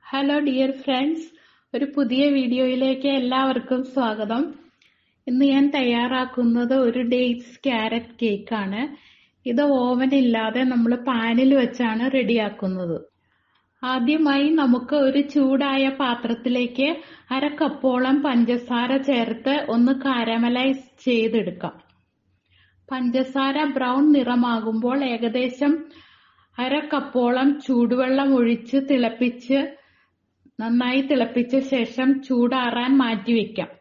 hello dear friends ഒരു പുതിയ വീഡിയോയിലേക്ക് എല്ലാവർക്കും സ്വാഗതം ഇന്ന് ഞാൻ തയ്യാറാക്കുന്നത് ഒരു ഡേറ്റ്സ് ക്യാരറ്റ് കേക്ക് ആണ് ഇത് ഓവൻ ഇല്ലാതെ നമ്മൾ പാനിൽ വെച്ചാണ് റെഡിയാക്കുന്നത് ആദ്യമായി നമുക്ക് ഒരു ചൂടായ പാത്രത്തിലേക്ക് അര കപ്പോളം പഞ്ചസാര ചേർത്ത് ഒന്ന് കാരമലൈസ് ചെയ്തെടുക്കാം പഞ്ചസാര ബ്രൗൺ നിറമാകുമ്പോൾ ഏകദേശം അര കപ്പോളം ചൂടുവെള്ളം ഒഴിച്ച് തിളപ്പിച്ച് നന്നായി തിളപ്പിച്ച ശേഷം ചൂടാറാൻ മാറ്റിവെക്കാം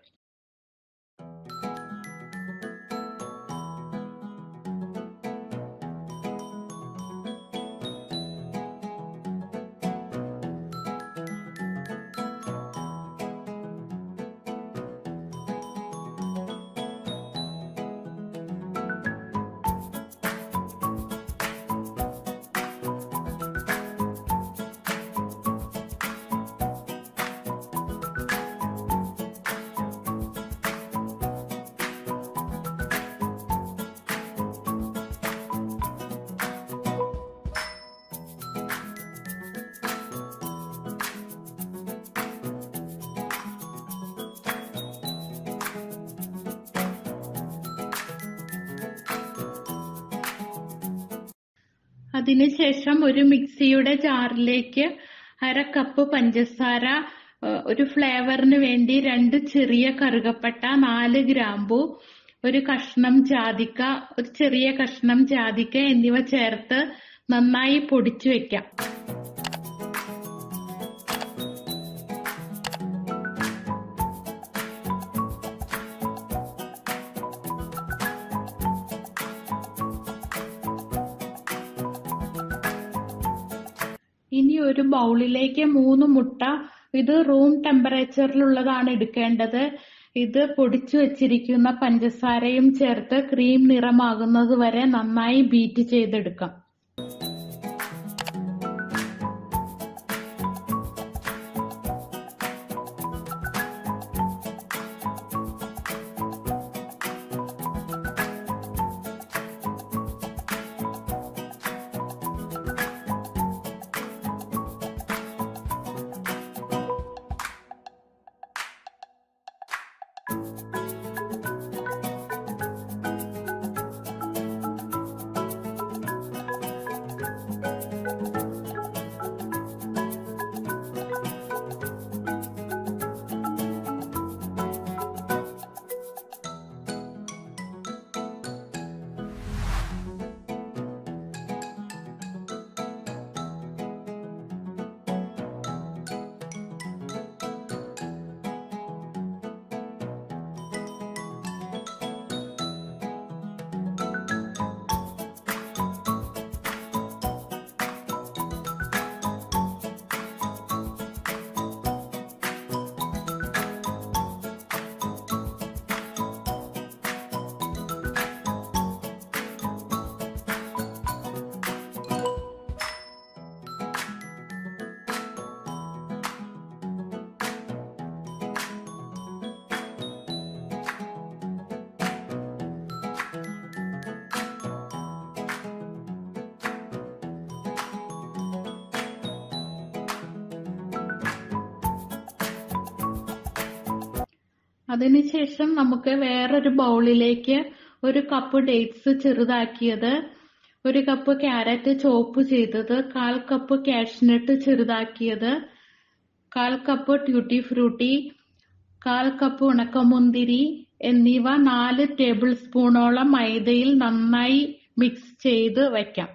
അതിനുശേഷം ഒരു മിക്സിയുടെ ജാറിലേക്ക് അര കപ്പ് പഞ്ചസാര ഒരു ഫ്ലേവറിന് വേണ്ടി രണ്ട് ചെറിയ കറുകപ്പട്ട നാല് ഗ്രാമ്പു ഒരു കഷ്ണം ജാതിക്ക ഒരു ചെറിയ കഷ്ണം ജാതിക്ക എന്നിവ ചേർത്ത് നന്നായി പൊടിച്ചു വെക്കാം ഇനി ഒരു ബൗളിലേക്ക് മൂന്ന് മുട്ട ഇത് റൂം ടെമ്പറേച്ചറിലുള്ളതാണ് എടുക്കേണ്ടത് ഇത് പൊടിച്ചു വെച്ചിരിക്കുന്ന പഞ്ചസാരയും ചേർത്ത് ക്രീം നിറമാകുന്നത് വരെ നന്നായി ബീറ്റ് ചെയ്തെടുക്കാം അതിനുശേഷം നമുക്ക് വേറൊരു ബൗളിലേക്ക് ഒരു കപ്പ് ഡേറ്റ്സ് ചെറുതാക്കിയത് ഒരു കപ്പ് ക്യാരറ്റ് ചോപ്പ് ചെയ്തത് കാൽ കപ്പ് കാഷ്നട്ട് ചെറുതാക്കിയത് കാൽ കപ്പ് ട്യൂട്ടി ഫ്രൂട്ടി കാൽ കപ്പ് ഉണക്കമുന്തിരി എന്നിവ നാല് ടേബിൾ സ്പൂണോളം മൈദയിൽ നന്നായി മിക്സ് ചെയ്ത് വയ്ക്കാം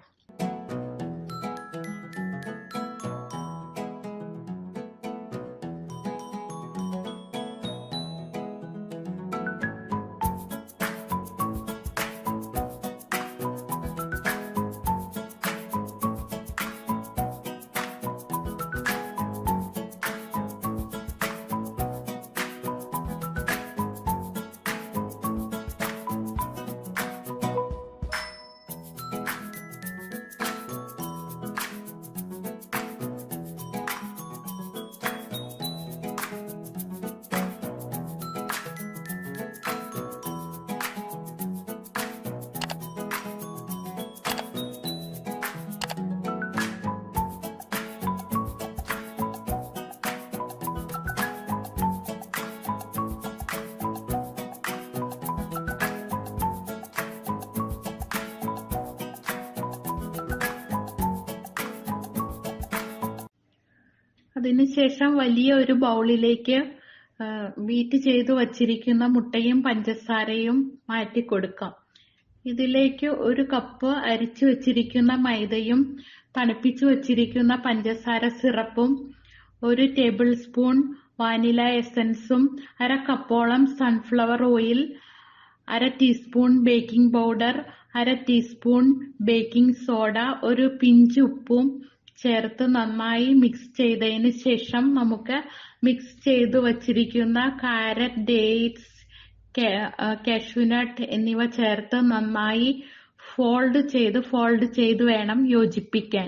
അതിനുശേഷം വലിയ ഒരു ബൗളിലേക്ക് ബീറ്റ് ചെയ്ത് വച്ചിരിക്കുന്ന മുട്ടയും പഞ്ചസാരയും മാറ്റി കൊടുക്കാം ഇതിലേക്ക് ഒരു കപ്പ് അരിച്ചു വച്ചിരിക്കുന്ന മൈദയും തണുപ്പിച്ചു വച്ചിരിക്കുന്ന പഞ്ചസാര സിറപ്പും ഒരു ടേബിൾ സ്പൂൺ വാനില എസൻസും അര കപ്പോളം സൺഫ്ലവർ ഓയിൽ അര ടീസ്പൂൺ ബേക്കിംഗ് പൗഡർ അര ടീസ്പൂൺ ബേക്കിംഗ് സോഡ ഒരു പിഞ്ച് ഉപ്പും ചേർത്ത് നന്നായി മിക്സ് ചെയ്തതിന് ശേഷം നമുക്ക് മിക്സ് ചെയ്തു വച്ചിരിക്കുന്ന കാരറ്റ് ഡേറ്റ്സ് കാഷ്യൂനട്ട് എന്നിവ ചേർത്ത് നന്നായി ഫോൾഡ് ചെയ്ത് ഫോൾഡ് ചെയ്ത് വേണം യോജിപ്പിക്കാൻ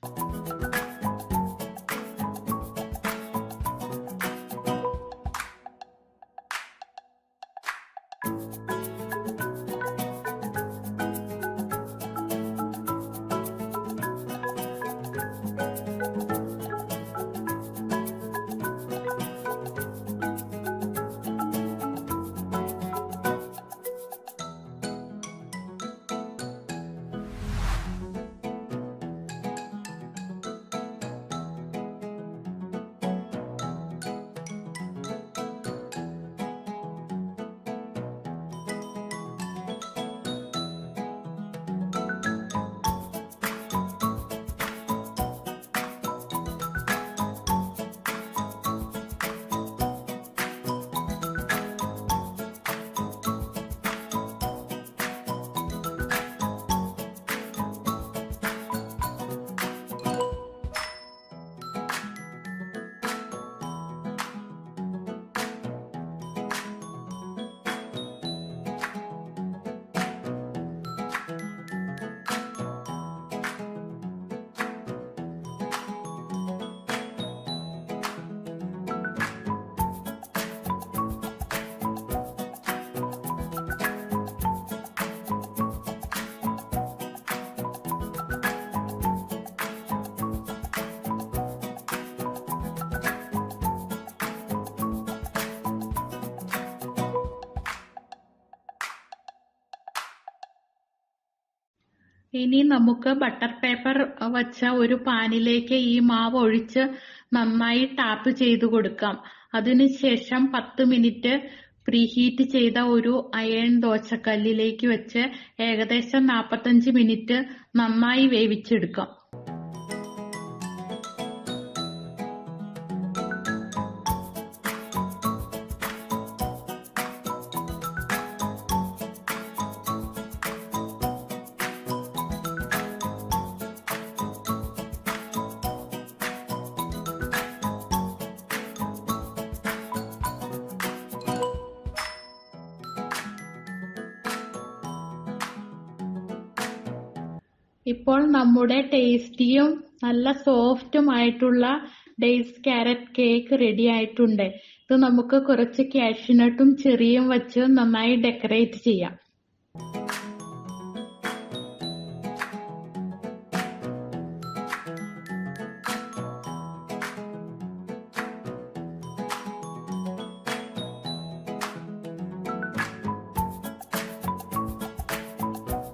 ഇനി നമുക്ക് ബട്ടർ പേപ്പർ വച്ച ഒരു പാനിലേക്ക് ഈ മാവ് ഒഴിച്ച് നന്നായി ടാപ്പ് ചെയ്ത് കൊടുക്കാം അതിനുശേഷം പത്ത് മിനിറ്റ് പ്രീഹീറ്റ് ചെയ്ത ഒരു അയൺ ദോശക്കല്ലിലേക്ക് വെച്ച് ഏകദേശം നാൽപ്പത്തഞ്ച് മിനിറ്റ് നന്നായി വേവിച്ചെടുക്കാം ഇപ്പോൾ നമ്മുടെ ടേസ്റ്റിയും നല്ല സോഫ്റ്റുമായിട്ടുള്ള ഡേയ്സ് ക്യാരറ്റ് കേക്ക് റെഡി ആയിട്ടുണ്ട് ഇത് നമുക്ക് കുറച്ച് കാഷ്യൂനട്ടും ചെറിയും വെച്ച് നന്നായി ഡെക്കറേറ്റ് ചെയ്യാം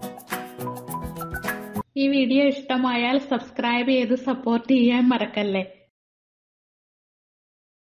ഈ വീഡിയോ ഇഷ്ടമായാൽ സബ്സ്ക്രൈബ് ചെയ്ത് സപ്പോർട്ട് ചെയ്യാൻ മറക്കല്ലേ